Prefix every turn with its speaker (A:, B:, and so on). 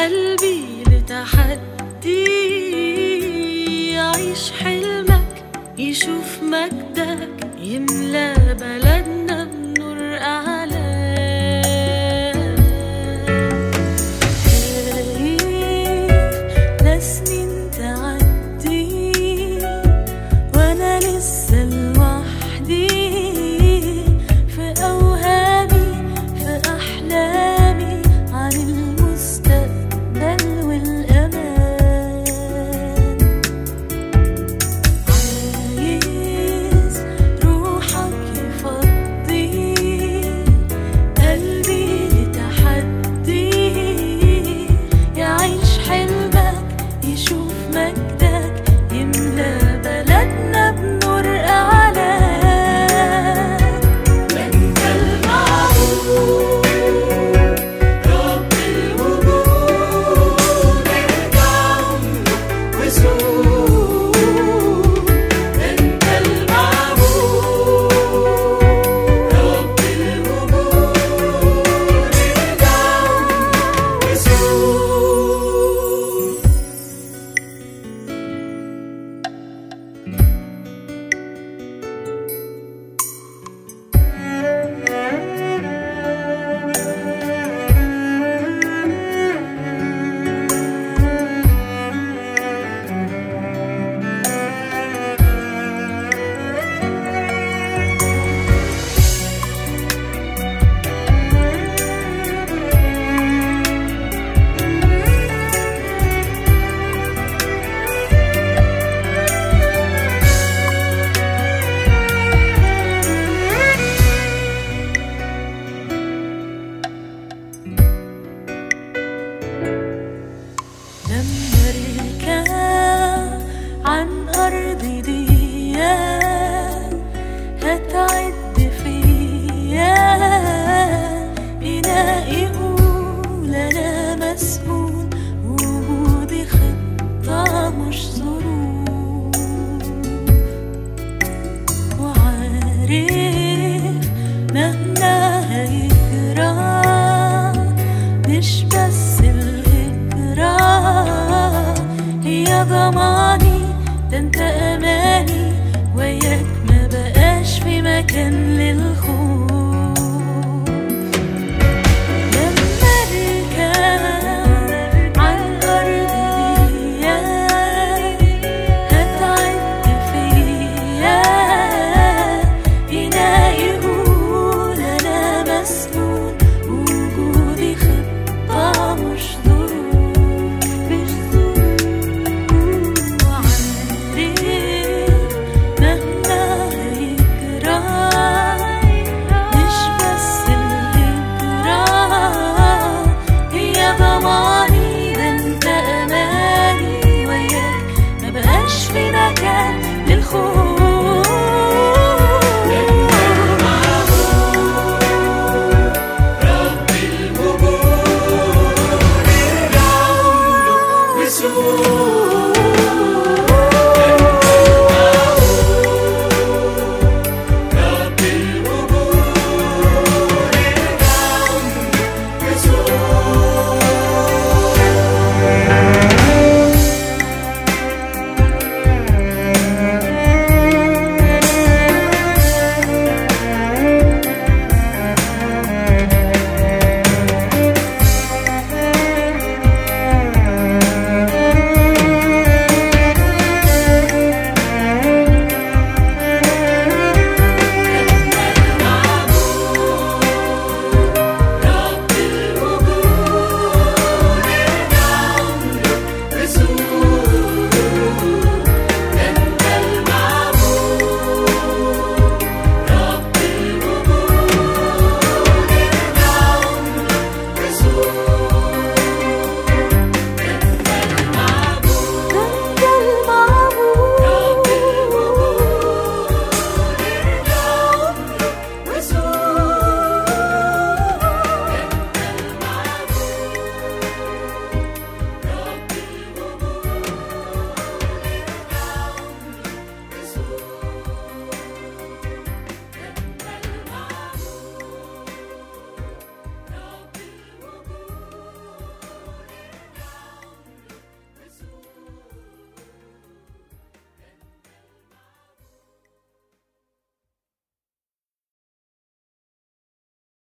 A: قلبي لتحدي يعيش حلمك يشوف مجدك يملى بلدنا بنور أعلام خايف لا سنين تعدي وأنا لسه لوحدي في أوهامي في أحلامي عن المستقبل والأمان عايز روحك يفضي قلبي لتحدي يعيش حلمك يشوف مجدك يملى بلدنا بنور أعلام أنت المعبود رب الوجود ارجع وزور أنت المعبود رب الوجود ارجع وزور لما الكلام عن أرض دي هتعد فيا إناء يقول أنا مسؤول وجودي خطة مش ظروف وعارف مهما هيجرى مش بس الهجرة هي ضماني ده انت اماني وياك ما بقاش في مكان للخوف